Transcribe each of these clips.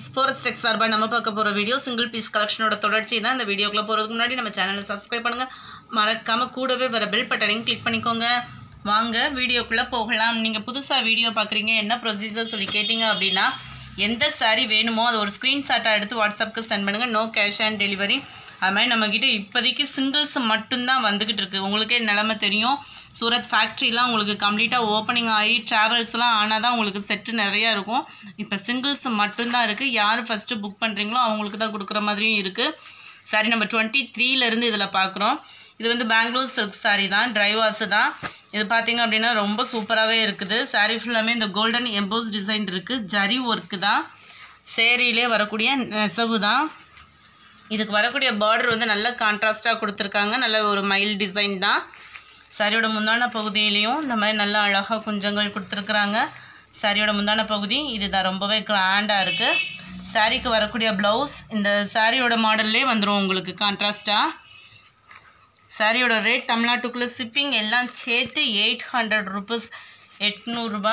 forest tech சார்பாக நம்ம பார்க்க போகிற வீடியோ சிங்கிள் பீஸ் கலெக்ஷனோட தொடர்ச்சி தான் இந்த வீடியோக்குள்ள போகிறதுக்கு முன்னாடி நம்ம சேனலை சப்ஸ்கிரைப் பண்ணுங்கள் மறக்காமல் கூடவே வர பெல் பட்டனையும் கிளிக் பண்ணிக்கோங்க வாங்க வீடியோக்குள்ளே போகலாம் நீங்கள் புதுசாக வீடியோ பார்க்குறீங்க என்ன ப்ரொசீஜர் சொல்லி கேட்டிங்க அப்படின்னா எந்த saree வேணுமோ அதை ஒரு ஸ்க்ரீன்ஷாட்டாக எடுத்து வாட்ஸ்அப்புக்கு சென்ட் பண்ணுங்கள் நோ கேஷ் ஆன் டெலிவரி அது மாதிரி நம்மக்கிட்ட இப்போதைக்கு சிங்கிள்ஸ் மட்டும்தான் வந்துக்கிட்டு இருக்குது உங்களுக்கே நிலமை தெரியும் சூரத் ஃபேக்ட்ரிலாம் உங்களுக்கு கம்ப்ளீட்டாக ஓப்பனிங் ஆகி ட்ராவல்ஸ்லாம் ஆனால் தான் உங்களுக்கு செட்டு நிறையா இருக்கும் இப்போ சிங்கிள்ஸ் மட்டும்தான் இருக்குது யார் ஃபஸ்ட்டு புக் பண்ணுறீங்களோ அவங்களுக்கு தான் கொடுக்குற மாதிரியும் இருக்குது சாரி நம்ம டுவெண்ட்டி த்ரீலேருந்து இதில் பார்க்குறோம் இது வந்து பெங்களூர் சில்க் சாரி தான் ட்ரைவாஸு தான் இது பார்த்தீங்க அப்படின்னா ரொம்ப சூப்பராகவே இருக்குது சாரி ஃபுல்லாமே இந்த கோல்டன் எம்போஸ் டிசைன் இருக்குது ஜரி ஒர்க்கு தான் சேரீலே வரக்கூடிய நெசவு தான் இதுக்கு வரக்கூடிய பார்டர் வந்து நல்ல கான்ட்ராஸ்ட்டாக கொடுத்துருக்காங்க நல்ல ஒரு மயில் டிசைன் தான் சாரியோட முந்தான பகுதியிலையும் இந்த மாதிரி நல்ல அழகாக குஞ்சங்கள் கொடுத்துருக்குறாங்க சாரியோட முந்தான பகுதி இதுதான் ரொம்பவே கிராண்டாக இருக்குது சாரிக்கு வரக்கூடிய ப்ளவுஸ் இந்த சாரியோட மாடல்லே வந்துடும் உங்களுக்கு கான்ட்ராஸ்ட்டாக சாரியோட ரேட் தமிழ்நாட்டுக்குள்ளே ஷிப்பிங் எல்லாம் சேர்த்து எயிட் ஹண்ட்ரட் ருபீஸ் எட்நூறுபா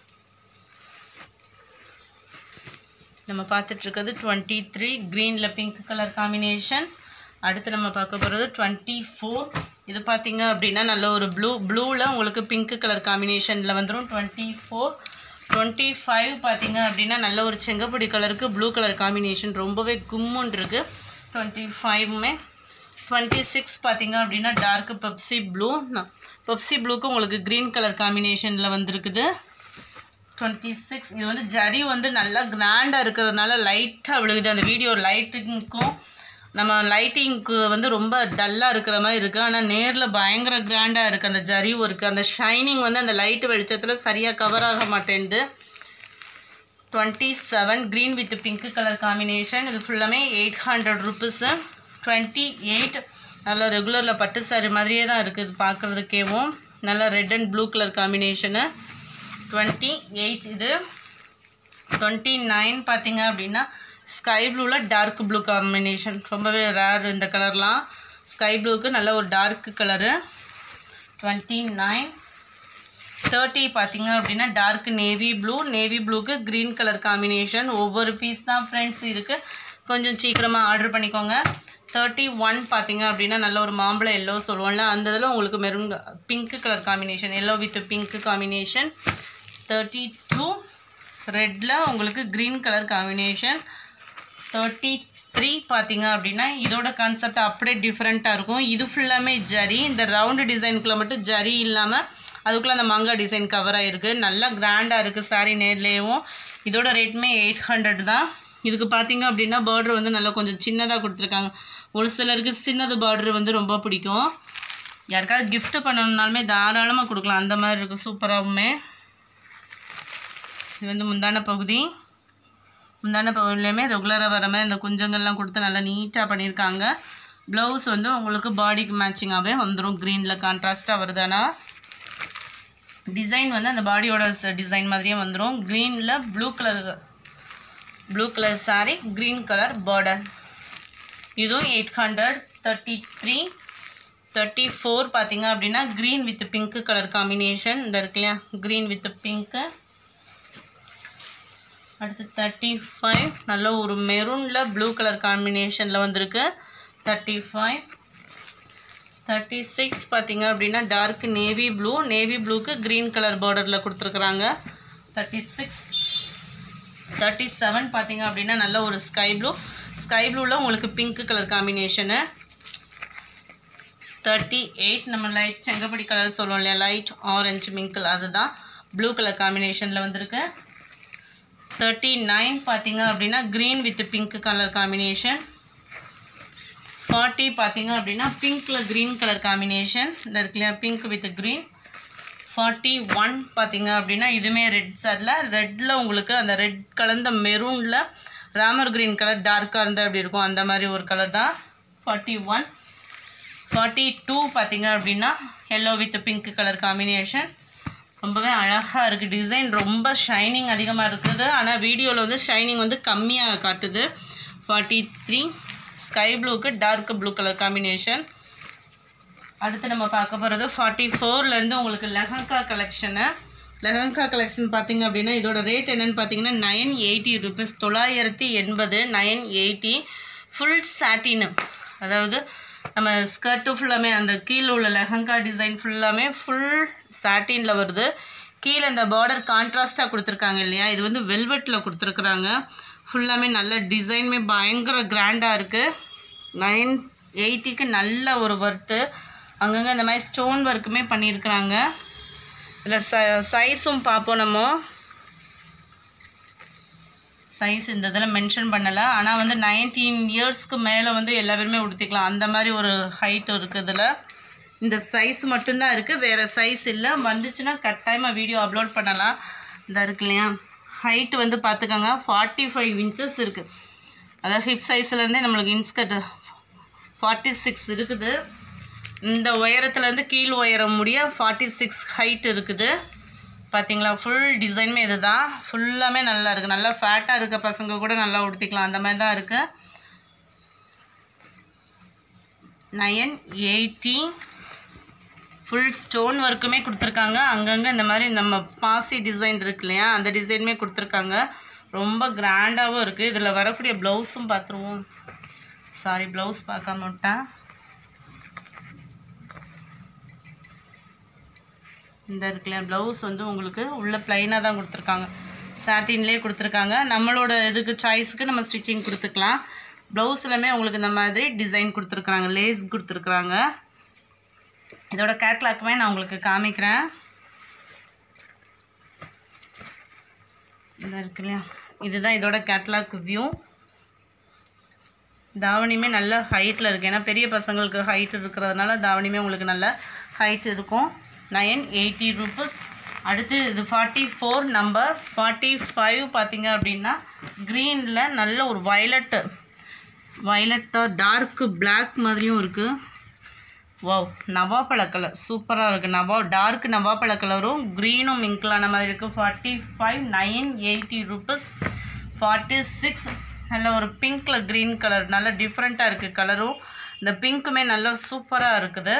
நம்ம பார்த்துட்ருக்கிறது டுவெண்ட்டி த்ரீ க்ரீனில் பிங்க் கலர் காம்பினேஷன் அடுத்து நம்ம பார்க்க போகிறது டுவெண்ட்டி ஃபோர் இது பார்த்தீங்க அப்படின்னா நல்ல ஒரு ப்ளூ ப்ளூவில் உங்களுக்கு பிங்க் கலர் காம்பினேஷனில் வந்துடும் டுவெண்ட்டி ஃபோர் டுவெண்ட்டி ஃபைவ் பார்த்தீங்க அப்படின்னா நல்ல ஒரு செங்கப்பொடி கலருக்கு ப்ளூ கலர் காம்பினேஷன் ரொம்பவே கும்முன் இருக்குது டுவெண்ட்டி ஃபைவுமே டுவெண்ட்டி சிக்ஸ் பார்த்தீங்க அப்படின்னா டார்க் பெப்சி ப்ளூ பெப்சி ப்ளூக்கு உங்களுக்கு க்ரீன் கலர் காம்பினேஷனில் வந்திருக்குது டுவெண்ட்டி சிக்ஸ் இது வந்து ஜரி வந்து நல்லா கிராண்டாக இருக்கிறதுனால லைட்டாக விழுகுது அந்த வீடியோ லைட்டிங்க்கும் நம்ம லைட்டிங்க்கு வந்து ரொம்ப டல்லாக இருக்கிற மாதிரி இருக்குது ஆனால் நேரில் பயங்கர கிராண்டாக இருக்குது அந்த ஜரி ஒர்க்கு அந்த ஷைனிங் வந்து அந்த லைட்டு வெளிச்சத்தில் சரியாக கவர் ஆக மாட்டேங்குது twenty seven green with pink colour combination இது ஃபுல்லாமே eight hundred rupees twenty eight நல்லா ரெகுலரில் பட்டு சாரி மாதிரியே தான் இருக்குது பார்க்குறதுக்கேவும் நல்லா red and blue colour combination twenty eight இது டுவெண்ட்டி நைன் பார்த்தீங்க அப்படின்னா ஸ்கை ப்ளூவில் டார்க் ப்ளூ காம்பினேஷன் ரொம்பவே ரேர் இந்த கலர்லாம் ஸ்கை ப்ளூக்கு நல்ல ஒரு dark colour twenty nine thirty பார்த்தீங்க அப்படின்னா டார்க் நேவி ப்ளூ நேவி ப்ளூக்கு க்ரீன் கலர் காம்பினேஷன் ஒவ்வொரு பீஸ் தான் ஃப்ரெண்ட்ஸ் இருக்குது கொஞ்சம் சீக்கிரமாக ஆர்டர் பண்ணிக்கோங்க தேர்ட்டி ஒன் பார்த்தீங்க அப்படின்னா நல்ல ஒரு மாம்பழம் எல்லோ சொல்லுவோம்ல அந்த இதில் உங்களுக்கு maroon pink colour combination yellow with pink combination thirty two ரெட்டில் உங்களுக்கு green colour combination thirty three பார்த்தீங்க அப்படின்னா இதோட கான்செப்ட் அப்படியே டிஃப்ரெண்ட்டாக இருக்கும் இது ஃபுல்லாமே ஜரி இந்த ரவுண்டு டிசைனுக்குள்ளே மட்டும் ஜரி இல்லாமல் அதுக்குள்ளே அந்த மங்கா டிசைன் கவர் ஆகிருக்கு நல்லா கிராண்டாக இருக்குது சாரீ நேர்லேயும் இதோட ரேட்டுமே எயிட் ஹண்ட்ரட் தான் இதுக்கு பார்த்தீங்க அப்படின்னா பார்டர் வந்து நல்லா கொஞ்சம் சின்னதாக கொடுத்துருக்காங்க ஒரு சிலருக்கு சின்னது பார்டர் வந்து ரொம்ப பிடிக்கும் யாருக்காவது gift பண்ணணுன்னாலுமே தாராளமாக கொடுக்கலாம் அந்த மாதிரி இருக்குது சூப்பராகவுமே இது வந்து முந்தான பகுதி முந்தான பகுதியிலையுமே ரெகுலராக வர மாதிரி இந்த குஞ்சங்கள்லாம் கொடுத்து நல்லா நீட்டாக பண்ணியிருக்காங்க ப்ளவுஸ் வந்து உங்களுக்கு பாடிக்கு மேட்சிங்காகவே வந்துடும் க்ரீனில் கான்ட்ராஸ்ட்டாக வருதானா டிசைன் வந்து அந்த பாடியோட டிசைன் மாதிரியே வந்துடும் க்ரீனில் blue colour blue colour sari green colour border இதுவும் eight hundred thirty three thirty four பார்த்தீங்க அப்படின்னா green with pink colour combination இந்த இருக்கு இல்லையா க்ரீன் வித் பிங்க்கு அடுத்து தேர்ட்டி ஃபைவ் நல்ல ஒரு மெரூனில் ப்ளூ கலர் காம்பினேஷனில் வந்திருக்கு தேர்ட்டி ஃபைவ் தேர்ட்டி சிக்ஸ் பார்த்தீங்க அப்படின்னா டார்க் நேவி ப்ளூ நேவி ப்ளூக்கு க்ரீன் கலர் பார்டரில் கொடுத்துருக்குறாங்க தேர்ட்டி சிக்ஸ் தேர்ட்டி செவன் பார்த்தீங்க அப்படின்னா நல்ல ஒரு ஸ்கை ப்ளூ ஸ்கை ப்ளூவில் உங்களுக்கு pink colour combination thirty eight நம்ம லைட் செங்கப்படி கலர் சொல்லுவோம் இல்லையா லைட் ஆரஞ்சு மிங்கிள் அதுதான் ப்ளூ கலர் காம்பினேஷனில் வந்திருக்கு தேர்ட்டி நைன் பார்த்தீங்க அப்படின்னா green with pink colour combination forty பார்த்தீங்க அப்படின்னா பிங்க்கில் க்ரீன் கலர் காம்பினேஷன் இந்த இருக்கு இல்லையா pink with green forty one பார்த்தீங்க அப்படின்னா இதுவுமே ரெட் சாரில் ரெட்டில் உங்களுக்கு அந்த ரெட் கலந்த மெரூனில் ராமர் க்ரீன் கலர் டார்க்காக இருந்தால் எப்படி இருக்கும் அந்த மாதிரி ஒரு கலர் தான் ஃபார்ட்டி ஒன் ஃபார்ட்டி டூ பார்த்தீங்க அப்படின்னா yellow with pink colour combination ரொம்பவே அழகாக இருக்குது டிசைன் ரொம்ப ஷைனிங் அதிகமாக இருக்குது ஆனால் வீடியோவில் வந்து ஷைனிங் வந்து கம்மியாக காட்டுது ஃபார்ட்டி த்ரீ ஸ்கை ப்ளூக்கு டார்க் ப்ளூ கலர் காம்பினேஷன் அடுத்து நம்ம பார்க்க போகிறது ஃபார்ட்டி ஃபோர்லேருந்து உங்களுக்கு லெஹங்கா கலெக்ஷனு லெஹங்கா கலெக்ஷன் பார்த்தீங்க அப்படின்னா இதோட ரேட் என்னன்னு பார்த்தீங்கன்னா நைன் எயிட்டி ருபீஸ் தொள்ளாயிரத்தி எண்பது நைன் எயிட்டி ஃபுல் சாட்டின் அதாவது நம்ம ஸ்கர்ட்டு ஃபுல்லாமே அந்த கீழே உள்ள லெஹங்கா டிசைன் ஃபுல்லாமே ஃபுல் சாட்டினில் வருது கீழே இந்த பார்டர் கான்ட்ராஸ்ட்டாக கொடுத்துருக்காங்க இல்லையா இது வந்து வெல்வெட்டில் கொடுத்துருக்குறாங்க ஃபுல்லாமே நல்ல டிசைனுமே பயங்கர கிராண்டாக இருக்குது நைன் எயிட்டிக்கு நல்ல ஒரு ஒர்த்து அங்கங்கே இந்த மாதிரி ஸ்டோன் ஒர்க்குமே பண்ணியிருக்கிறாங்க இதில் ச சைஸும் பார்ப்போம் நம்ம சைஸ் இந்த இதில் மென்ஷன் பண்ணலை ஆனால் வந்து நைன்டீன் இயர்ஸ்க்கு மேலே வந்து எல்லா பேருமே உடுத்திக்கலாம் அந்த மாதிரி ஒரு ஹைட் இருக்குது இதில் இந்த சைஸ் மட்டும்தான் இருக்குது வேறு சைஸ் இல்லை வந்துச்சுன்னா கட்டாயமாக வீடியோ அப்லோட் பண்ணலாம் இந்த இருக்கு இல்லையா ஹைட் வந்து பார்த்துக்கோங்க ஃபார்ட்டி ஃபைவ் இன்ச்சஸ் இருக்குது அதாவது ஹிப் சைஸ்லேருந்தே நம்மளுக்கு இன்ஸ்கர்ட் ஃபார்ட்டி சிக்ஸ் இருக்குது இந்த உயரத்துலேருந்து கீழ் உயரம் முடிய ஃபார்ட்டி சிக்ஸ் ஹைட் இருக்குது பார்த்தீங்களா ஃபுல் டிசைனுமே இது தான் ஃபுல்லாமே நல்லா இருக்குது நல்லா ஃபேட்டாக இருக்க பசங்க கூட நல்லா உடுத்திக்கலாம் அந்த மாதிரி தான் இருக்குது நயன் எயிட்டி ஃபுல் ஸ்டோன் ஒர்க்குமே கொடுத்துருக்காங்க அங்கங்கே இந்த மாதிரி நம்ம பாசி டிசைன் இருக்கு இல்லையா அந்த டிசைனுமே கொடுத்துருக்காங்க ரொம்ப கிராண்டாகவும் இருக்குது இதில் வரக்கூடிய ப்ளவுஸும் பார்த்துருவோம் சாரி ப்ளவுஸ் பார்க்காம விட்டேன் இந்த இருக்குல்ல ப்ளவுஸ் வந்து உங்களுக்கு உள்ள ப்ளைனாக தான் கொடுத்துருக்காங்க சாட்டின்லேயே கொடுத்துருக்காங்க நம்மளோட இதுக்கு சாய்ஸுக்கு நம்ம ஸ்டிச்சிங் கொடுத்துக்கலாம் ப்ளவுஸ்லையுமே உங்களுக்கு இந்த மாதிரி டிசைன் கொடுத்துருக்குறாங்க லேஸ் கொடுத்துருக்குறாங்க இதோட கேட்லாக்குமே நான் உங்களுக்கு காமிக்கிறேன் இந்த இருக்கு இல்லையா இதுதான் இதோட கேட்லாக் வியூ தாவணியுமே நல்ல ஹைட்டில் இருக்குது ஏன்னா பெரிய பசங்களுக்கு ஹைட் இருக்கிறதுனால தாவணியுமே உங்களுக்கு நல்ல ஹைட் இருக்கும் நயன் எயிட்டி ருபீஸ் அடுத்து இது forty four number forty five பார்த்தீங்க அப்படின்னா க்ரீனில் நல்ல ஒரு வயலட்டு வயலட்டாக டார்க்கு பிளாக் மாதிரியும் இருக்குது வாவ் நவாப்பழ கலர் சூப்பராக இருக்குது நவா டார்க் நவாப்பழ கலரும் க்ரீனும் மிங்க்லான மாதிரி இருக்குது forty five nine eighty rupees forty six நல்ல ஒரு பிங்க்கில் க்ரீன் கலர் நல்ல டிஃப்ரெண்ட்டாக இருக்குது கலரும் இந்த பிங்க்குமே நல்லா சூப்பராக இருக்குது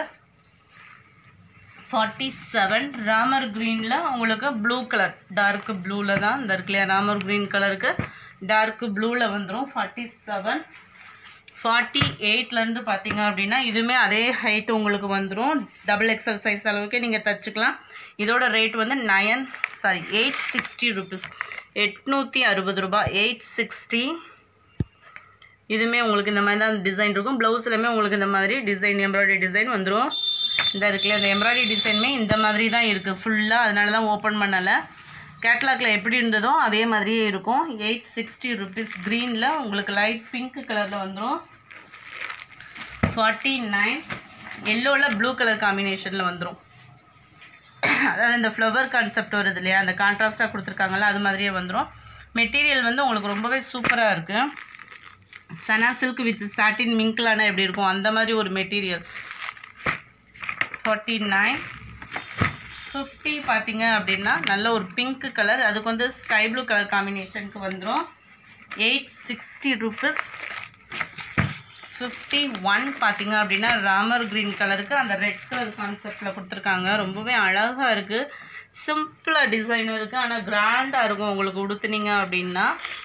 ஃபார்ட்டி செவன் ராமர் க்ரீனில் உங்களுக்கு ப்ளூ கலர் டார்க் ப்ளூவில் தான் இந்த இருக்கு இல்லையா ராமர் க்ரீன் கலருக்கு டார்க் ப்ளூவில் வந்துடும் ஃபார்ட்டி செவன் ஃபார்ட்டி எயிட்லேருந்து பார்த்தீங்க அப்படின்னா இதுவுமே அதே ஹைட்டு உங்களுக்கு வந்துடும் டபுள் எக்ஸல் சைஸ் அளவுக்கு நீங்கள் தச்சுக்கலாம் இதோட ரேட் வந்து nine sorry eight sixty rupees எட்நூற்றி அறுபது ரூபாய் எயிட் சிக்ஸ்டி இதுவுமே உங்களுக்கு இந்த மாதிரி தான் டிசைன் இருக்கும் ப்ளவுஸ்லையுமே உங்களுக்கு இந்த மாதிரி டிசைன் எம்ப்ராய்டரி டிசைன் வந்துடும் இந்த இருக்குல்ல இந்த எம்ப்ராய்டரி டிசைனுமே இந்த மாதிரி தான் இருக்குது ஃபுல்லாக அதனால தான் ஓப்பன் பண்ணலை கேட்லாகில் எப்படி இருந்ததோ அதே மாதிரியே இருக்கும் எயிட் சிக்ஸ்டி ருபீஸ் க்ரீனில் உங்களுக்கு லைட் பிங்க் கலரில் வந்துடும் ஃபார்ட்டி நைன் எல்லோவில் ப்ளூ கலர் காம்பினேஷனில் வந்துடும் அதாவது இந்த ஃப்ளவர் கான்செப்ட் வருது இல்லையா அந்த கான்ட்ராஸ்ட்டாக கொடுத்துருக்காங்கல்ல அது மாதிரியே வந்துடும் மெட்டீரியல் வந்து உங்களுக்கு ரொம்பவே சூப்பராக இருக்குது சனா சில்க் வித் சாட்டின் மிங்க்லானா எப்படி இருக்கும் அந்த மாதிரி ஒரு மெட்டீரியல் ஃபார்ட்டி நைன் ஃபிஃப்டி பார்த்தீங்க அப்படின்னா நல்ல ஒரு பிங்க் கலர் அதுக்கு வந்து ஸ்கை ப்ளூ கலர் காம்பினேஷனுக்கு வந்துடும் eight sixty rupees fifty one பார்த்தீங்க அப்படின்னா ராமர் க்ரீன் கலருக்கு அந்த ரெட் கலர் கான்செப்டில் கொடுத்துருக்காங்க ரொம்பவே அழகாக இருக்குது சிம்பிளாக டிசைன் இருக்குது ஆனால் கிராண்டாக இருக்கும் உங்களுக்கு உடுத்துனீங்க அப்படின்னா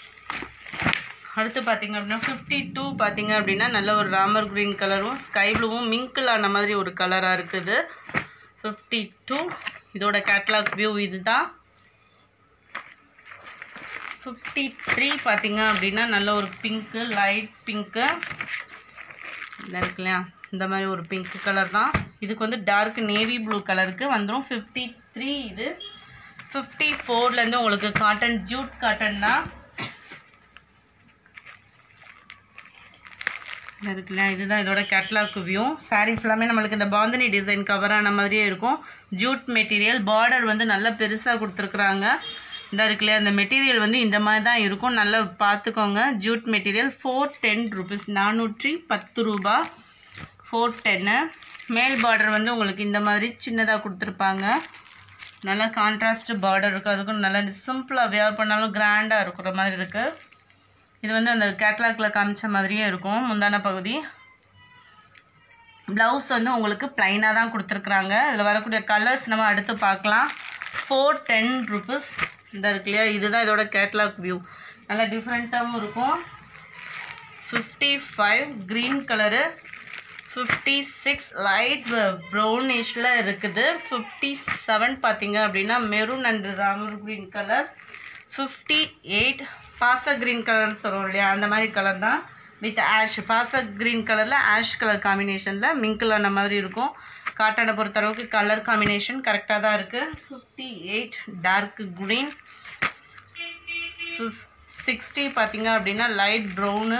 அடுத்து பார்த்தீங்க அப்படின்னா ஃபிஃப்டி டூ பார்த்தீங்க அப்படின்னா நல்ல ஒரு ராமர் க்ரீன் கலரும் ஸ்கை ப்ளூவும் மிங்கிளான மாதிரி ஒரு கலராக இருக்குது ஃபிஃப்டி டூ இதோட கேட்லாக் வியூ இதுதான் ஃபிஃப்டி த்ரீ பார்த்தீங்க அப்படின்னா நல்ல ஒரு பிங்க்கு லைட் பிங்க்கு இந்த இருக்கு இல்லையா இந்த மாதிரி ஒரு பிங்க் கலர் தான் இதுக்கு வந்து டார்க் நேவி ப்ளூ கலருக்கு வந்துடும் ஃபிஃப்டி த்ரீ இது ஃபிஃப்டி ஃபோர்லேருந்து உங்களுக்கு காட்டன் ஜூட் காட்டன் தான் இருக்குல்ல இதுதான் இதோட கேட்லாக் வியூ saree ஃபுல்லாமே நம்மளுக்கு இந்த பாந்தினி டிசைன் கவர் ஆன மாதிரியே இருக்கும் ஜூட் மெட்டீரியல் பார்டர் வந்து நல்லா பெருசாக கொடுத்துருக்குறாங்க இந்த இருக்குல்லையா அந்த மெட்டீரியல் வந்து இந்த மாதிரி தான் இருக்கும் நல்லா பார்த்துக்கோங்க jute material four ten rupees நானூற்றி பத்து ரூபா ஃபோர் டென்னு மேல் பார்டர் வந்து உங்களுக்கு இந்த மாதிரி சின்னதாக கொடுத்துருப்பாங்க நல்லா கான்ட்ராஸ்ட் பார்டர் இருக்குது அதுக்கும் நல்லா சிம்பிளாக வேர் பண்ணாலும் கிராண்டாக இருக்கிற மாதிரி இருக்குது இது வந்து அந்த கேட்லாகில் காமிச்ச மாதிரியே இருக்கும் முந்தான பகுதி ப்ளவுஸ் வந்து உங்களுக்கு ப்ளைனாக தான் கொடுத்துருக்குறாங்க இதில் வரக்கூடிய கலர்ஸ் நம்ம அடுத்து பார்க்கலாம் ஃபோர் டென் ருபீஸ் இந்த இருக்கு இல்லையா இதுதான் இதோட கேட்லாக் வியூ நல்லா டிஃப்ரெண்ட்டாகவும் இருக்கும் fifty five green colour fifty six light ப்ரௌனிஷில் இருக்குது ஃபிஃப்டி செவன் பார்த்தீங்க அப்படின்னா maroon and Ramar green colour fifty eight பாச க்ரீன் கலர்னு சொல்கிறோம் இல்லையா அந்த மாதிரி கலர் தான் வித் ஆஷ் பாச க்ரீன் கலரில் ஆஷ் கலர் காம்பினேஷனில் மிங்கிள் ஆன மாதிரி இருக்கும் காட்டனை பொறுத்தளவுக்கு கலர் காம்பினேஷன் கரெக்டாக தான் இருக்குது fifty eight dark green sixty பார்த்தீங்க அப்படின்னா லைட் ப்ரௌனு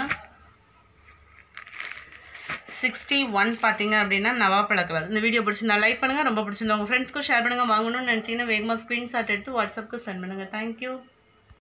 சிக்ஸ்டி ஒன் பார்த்தீங்க அப்படின்னா நவாப்பழ கலர் இந்த வீடியோ பிடிச்சிருந்தா லைக் பண்ணுங்கள் ரொம்ப பிடிச்சிருந்தா உங்கள் ஃப்ரெண்ட்ஸ்க்கும் ஷேர் பண்ணுங்கள் வாங்கணும்னு நினச்சிங்கன்னா வேகமாக ஸ்க்ரீன்ஷாட் எடுத்து வாட்ஸ்அப்புக்கு சென்ட் பண்ணுங்கள் தேங்க்யூ